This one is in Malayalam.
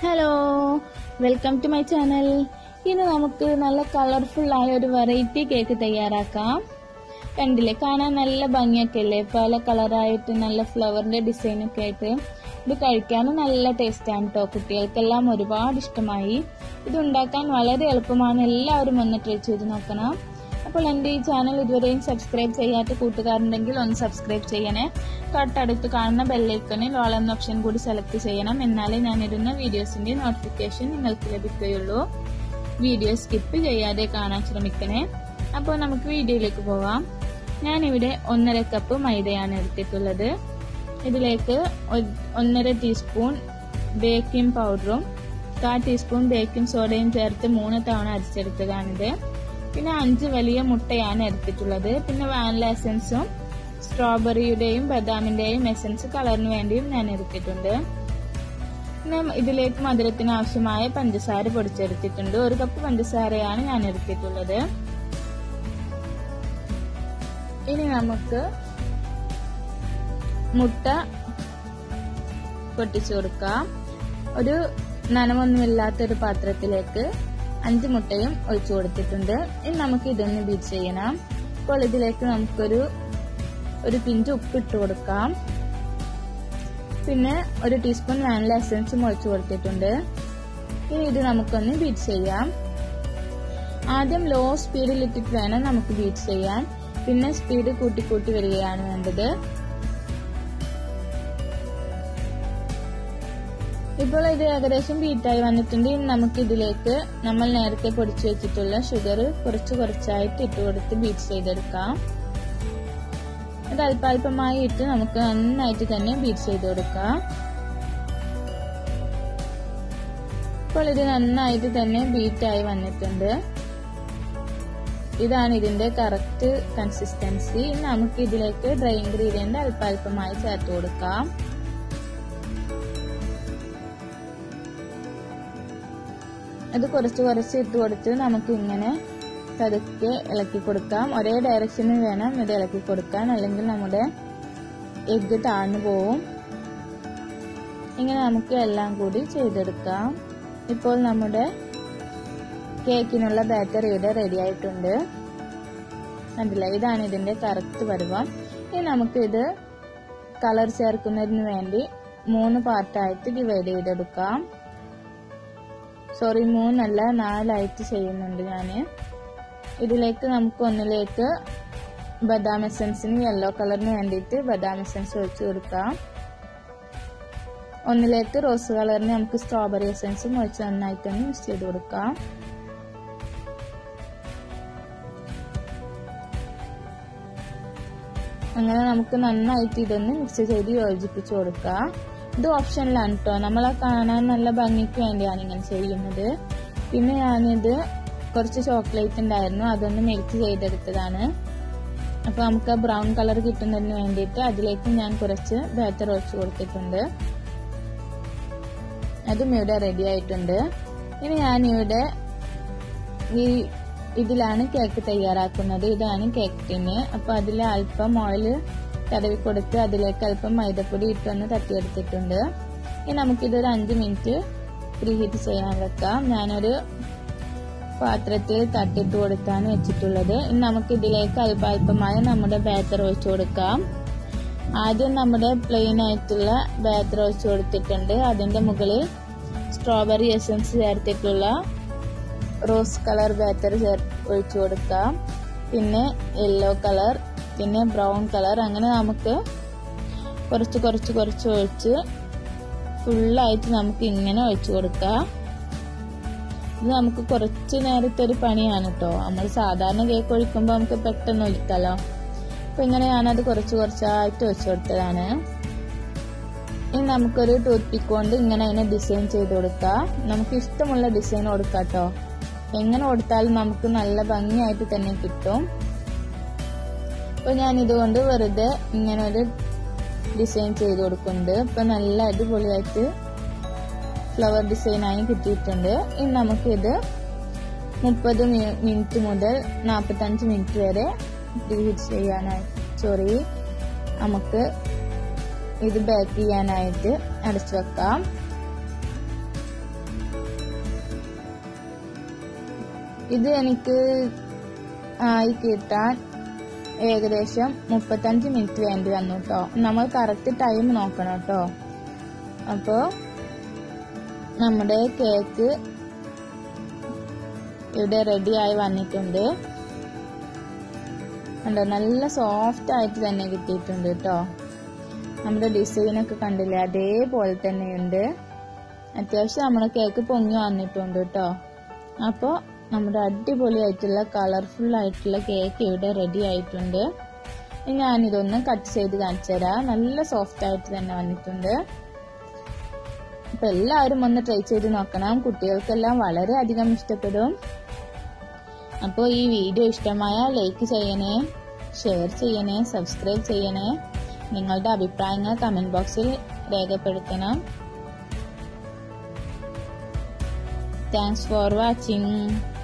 hello welcome to my channel ഇന്ന് നമുക്ക് നല്ല കളർഫുൾ ആയ ഒരു വെറൈറ്റി കേക്ക് തയ്യാറാക്കാം കണ്ടില്ലേ കാണാൻ നല്ല ഭംഗിയൊക്കെ അല്ലേ പല കളറായിട്ട് നല്ല ഫ്ലവറിന്റെ ഡിസൈനൊക്കെ ആയിട്ട് ഇത് കഴിക്കാനും നല്ല ടേസ്റ്റാണ് കേട്ടോ കുട്ടികൾക്കെല്ലാം ഒരുപാട് ഇഷ്ടമായി ഇത് ഉണ്ടാക്കാൻ വളരെ എളുപ്പമാണ് എല്ലാവരും ഒന്ന് ട്രൈ ചെയ്ത് നോക്കണം അപ്പോൾ എൻ്റെ ഈ ചാനൽ ഇതുവരെയും സബ്സ്ക്രൈബ് ചെയ്യാത്ത കൂട്ടുകാരുണ്ടെങ്കിൽ ഒന്ന് സബ്സ്ക്രൈബ് ചെയ്യണേ തൊട്ടടുത്ത് കാണുന്ന ബെല്ലൈക്കണിൽ ഓൾ എന്ന ഓപ്ഷൻ കൂടി സെലക്ട് ചെയ്യണം എന്നാലേ ഞാൻ ഇടുന്ന വീഡിയോസിന്റെ നോട്ടിഫിക്കേഷൻ നിങ്ങൾക്ക് ലഭിക്കുകയുള്ളൂ വീഡിയോ സ്കിപ്പ് ചെയ്യാതെ കാണാൻ ശ്രമിക്കണേ അപ്പോൾ നമുക്ക് വീഡിയോയിലേക്ക് പോവാം ഞാനിവിടെ ഒന്നര കപ്പ് മൈദയാണ് എടുത്തിട്ടുള്ളത് ഇതിലേക്ക് ഒ- ഒന്നര ടീസ്പൂൺ ബേക്കിംഗ് പൗഡറും കാ ടീസ്പൂൺ ബേക്കിംഗ് സോഡയും ചേർത്ത് മൂന്ന് തവണ അരിച്ചെടുത്തതാണിത് പിന്നെ അഞ്ച് വലിയ മുട്ടയാണ് എടുത്തിട്ടുള്ളത് പിന്നെ വാനില എസൻസും സ്ട്രോബെറിയുടെയും ബദാമിന്റെയും എസൻസ് കളറിന് വേണ്ടിയും ഞാൻ എടുത്തിട്ടുണ്ട് പിന്നെ ഇതിലേക്ക് മധുരത്തിന് ആവശ്യമായ പഞ്ചസാര പൊടിച്ചെടുത്തിട്ടുണ്ട് ഒരു കപ്പ് പഞ്ചസാരയാണ് ഞാൻ എടുത്തിട്ടുള്ളത് ഇനി നമുക്ക് മുട്ട പൊട്ടിച്ചു കൊടുക്കാം ഒരു നനമൊന്നുമില്ലാത്ത ഒരു പാത്രത്തിലേക്ക് അഞ്ച് മുട്ടയും ഒഴിച്ചു കൊടുത്തിട്ടുണ്ട് ഇനി നമുക്ക് ഇതൊന്ന് ബീറ്റ് ചെയ്യണം അപ്പോൾ ഇതിലേക്ക് നമുക്കൊരു ഒരു പിഞ്ച് ഉപ്പ് ഇട്ട് കൊടുക്കാം പിന്നെ ഒരു ടീസ്പൂൺ വാനില എസൻസും ഒഴിച്ചു കൊടുത്തിട്ടുണ്ട് ഇനി ഇത് നമുക്കൊന്ന് ബീറ്റ് ചെയ്യാം ആദ്യം ലോ സ്പീഡിൽ ഇട്ടിട്ട് വേണം നമുക്ക് ബീറ്റ് ചെയ്യാൻ പിന്നെ സ്പീഡ് കൂട്ടി കൂട്ടി വരികയാണ് വേണ്ടത് ഇപ്പോൾ ഇത് ഏകദേശം ബീറ്റായി വന്നിട്ടുണ്ട് ഇനി നമുക്ക് ഇതിലേക്ക് നമ്മൾ നേരത്തെ പൊടിച്ചു വെച്ചിട്ടുള്ള ഷുഗർ കുറച്ച് കുറച്ചായിട്ട് ഇട്ട് കൊടുത്ത് ബീറ്റ് ചെയ്തെടുക്കാം ഇത് അല്പാൽപമായി ഇട്ട് നമുക്ക് നന്നായിട്ട് തന്നെ ബീറ്റ് ചെയ്ത് കൊടുക്കാം ഇപ്പോൾ ഇത് നന്നായിട്ട് തന്നെ ബീറ്റായി വന്നിട്ടുണ്ട് ഇതാണ് ഇതിന്റെ കറക്റ്റ് കൺസിസ്റ്റൻസി നമുക്ക് ഇതിലേക്ക് ഡ്രൈ ഇൻഗ്രീഡിയന്റ് അല്പാൽപമായി ചേർത്ത് കൊടുക്കാം അത് കുറച്ച് കുറച്ച് ഇട്ട് കൊടുത്ത് നമുക്ക് ഇങ്ങനെ പതുക്കെ ഇളക്കി കൊടുക്കാം ഒരേ ഡയറക്ഷനിൽ വേണം ഇത് ഇളക്കി കൊടുക്കാൻ അല്ലെങ്കിൽ നമ്മുടെ എഗ്ഗ് താഴ്ന്നു പോവും ഇങ്ങനെ നമുക്ക് എല്ലാം കൂടി ചെയ്തെടുക്കാം ഇപ്പോൾ നമ്മുടെ കേക്കിനുള്ള ബാറ്റർ ഇവിടെ റെഡി ആയിട്ടുണ്ട് കണ്ടില്ല ഇതാണ് ഇതിന്റെ കറക്റ്റ് പരുവം ഇനി നമുക്ക് ഇത് കളർ ചേർക്കുന്നതിന് വേണ്ടി മൂന്ന് പാർട്ടായിട്ട് ഡിവൈഡ് ചെയ്തെടുക്കാം സോറി മൂന്നല്ല നാലായിട്ട് ചെയ്യുന്നുണ്ട് ഞാൻ ഇതിലേക്ക് നമുക്ക് ഒന്നിലേക്ക് ബദാം എസൻസിന് യെല്ലോ കളറിന് വേണ്ടിയിട്ട് ബദാം എസൻസ് ഒഴിച്ചു കൊടുക്കാം ഒന്നിലേക്ക് റോസ് കളറിന് നമുക്ക് സ്ട്രോബെറി എസൻസും ഒഴിച്ച് നന്നായിട്ടൊന്ന് മിക്സ് ചെയ്ത് കൊടുക്കാം അങ്ങനെ നമുക്ക് നന്നായിട്ട് ഇതൊന്ന് മിക്സ് ചെയ്ത് യോജിപ്പിച്ച് കൊടുക്കാം ഇത് ഓപ്ഷനിലാണ് കേട്ടോ നമ്മളെ കാണാൻ നല്ല ഭംഗിക്ക് വേണ്ടിയാണ് ഇങ്ങനെ ചെയ്യുന്നത് പിന്നെ ഞാനിത് കുറച്ച് ചോക്ലേറ്റ് ഉണ്ടായിരുന്നു അതൊന്ന് മെൽറ്റ് ചെയ്തെടുത്തതാണ് അപ്പൊ നമുക്ക് ആ ബ്രൗൺ കളർ കിട്ടുന്നതിന് വേണ്ടിയിട്ട് അതിലേക്ക് ഞാൻ കുറച്ച് ബാറ്റർ ഒഴിച്ചു കൊടുത്തിട്ടുണ്ട് അതും ഇവിടെ റെഡി ആയിട്ടുണ്ട് ഇനി ഞാൻ ഇവിടെ ഈ ഇതിലാണ് കേക്ക് തയ്യാറാക്കുന്നത് ഇതാണ് കേക്ക് ടിന് അപ്പൊ അതിൽ അല്പം ഓയിൽ തടവി കൊടുത്ത് അതിലേക്ക് അല്പം മൈദപ്പൊടി ഇട്ടൊന്ന് തട്ടിയെടുത്തിട്ടുണ്ട് ഇനി നമുക്കിതൊരു അഞ്ച് മിനിറ്റ് പ്രീഹീറ്റ് ചെയ്യാൻ വെക്കാം ഞാനൊരു പാത്രത്തിൽ തട്ടിട്ട് കൊടുത്താണ് വെച്ചിട്ടുള്ളത് ഇനി നമുക്ക് ഇതിലേക്ക് അല്പാൽപമായി നമ്മുടെ ബാറ്റർ ഒഴിച്ചു കൊടുക്കാം ആദ്യം നമ്മുടെ പ്ലെയിൻ ആയിട്ടുള്ള ബാറ്റർ ഒഴിച്ചു കൊടുത്തിട്ടുണ്ട് അതിന്റെ മുകളിൽ സ്ട്രോബെറി എസൻസ് ചേർത്തിട്ടുള്ള റോസ് കളർ ബാറ്റർ ചേർ ഒഴിച്ചു കൊടുക്കാം പിന്നെ യെല്ലോ കളർ പിന്നെ ബ്രൗൺ കളർ അങ്ങനെ നമുക്ക് കുറച്ച് കുറച്ച് കുറച്ച് ഒഴിച്ച് ഫുള്ളായിട്ട് നമുക്ക് ഇങ്ങനെ ഒഴിച്ചു കൊടുക്കാം ഇത് നമുക്ക് കുറച്ച് നേരത്തെ ഒരു പണിയാണ് കേട്ടോ നമ്മൾ സാധാരണ കേക്ക് ഒഴിക്കുമ്പോൾ നമുക്ക് പെട്ടെന്ന് ഒഴിക്കാലോ അപ്പൊ ഇങ്ങനെ ഞാനത് കുറച്ച് കുറച്ചായിട്ട് ഒഴിച്ചു കൊടുത്തതാണ് ഇനി നമുക്കൊരു ടൂത്ത് പിക്ക് കൊണ്ട് ഇങ്ങനെ അതിനെ ഡിസൈൻ ചെയ്ത് കൊടുക്കാം നമുക്ക് ഇഷ്ടമുള്ള ഡിസൈൻ കൊടുക്കാം കേട്ടോ എങ്ങനെ കൊടുത്താലും നമുക്ക് നല്ല ഭംഗിയായിട്ട് തന്നെ കിട്ടും അപ്പൊ ഞാൻ ഇതുകൊണ്ട് വെറുതെ ഇങ്ങനെ ഒരു ഡിസൈൻ ചെയ്ത് കൊടുക്കുന്നുണ്ട് ഇപ്പൊ നല്ല അടിപൊളിയായിട്ട് ഫ്ലവർ ഡിസൈനായി കിട്ടിയിട്ടുണ്ട് ഇനി നമുക്കിത് മുപ്പത് മിനിറ്റ് മുതൽ നാൽപ്പത്തഞ്ച് മിനിറ്റ് വരെ പ്രീഹീറ്റ് ചെയ്യാനായി സോറി നമുക്ക് ഇത് ബേക്ക് ചെയ്യാനായിട്ട് അടച്ചു വെക്കാം ഇത് എനിക്ക് ആയി കിട്ടാൻ ഏകദേശം മുപ്പത്തഞ്ച് മിനിറ്റ് വേണ്ടി വന്നു കേട്ടോ നമ്മൾ കറക്റ്റ് ടൈം നോക്കണം കേട്ടോ അപ്പോൾ നമ്മുടെ കേക്ക് ഇവിടെ റെഡി ആയി വന്നിട്ടുണ്ട് കണ്ടോ നല്ല സോഫ്റ്റ് ആയിട്ട് തന്നെ കിട്ടിയിട്ടുണ്ട് കേട്ടോ നമ്മുടെ ഡിസൈൻ ഒക്കെ കണ്ടില്ലേ അതേപോലെ തന്നെയുണ്ട് അത്യാവശ്യം നമ്മുടെ കേക്ക് പൊങ്ങി വന്നിട്ടുണ്ട് കേട്ടോ അപ്പോൾ നമ്മുടെ അടിപൊളിയായിട്ടുള്ള കളർഫുൾ ആയിട്ടുള്ള കേക്ക് ഇവിടെ റെഡി ആയിട്ടുണ്ട് ഇനി ഞാനിതൊന്ന് കട്ട് ചെയ്ത് കാണിച്ചു തരാം നല്ല സോഫ്റ്റ് ആയിട്ട് തന്നെ വന്നിട്ടുണ്ട് അപ്പൊ എല്ലാവരും ഒന്ന് ട്രൈ ചെയ്ത് നോക്കണം കുട്ടികൾക്കെല്ലാം വളരെ അധികം ഇഷ്ടപ്പെടും അപ്പോൾ ഈ വീഡിയോ ഇഷ്ടമായ ലൈക്ക് ചെയ്യണേ ഷെയർ ചെയ്യണേ സബ്സ്ക്രൈബ് ചെയ്യണേ നിങ്ങളുടെ അഭിപ്രായങ്ങൾ കമന്റ് ബോക്സിൽ രേഖപ്പെടുത്തണം താങ്ക്സ് ഫോർ വാച്ചിങ്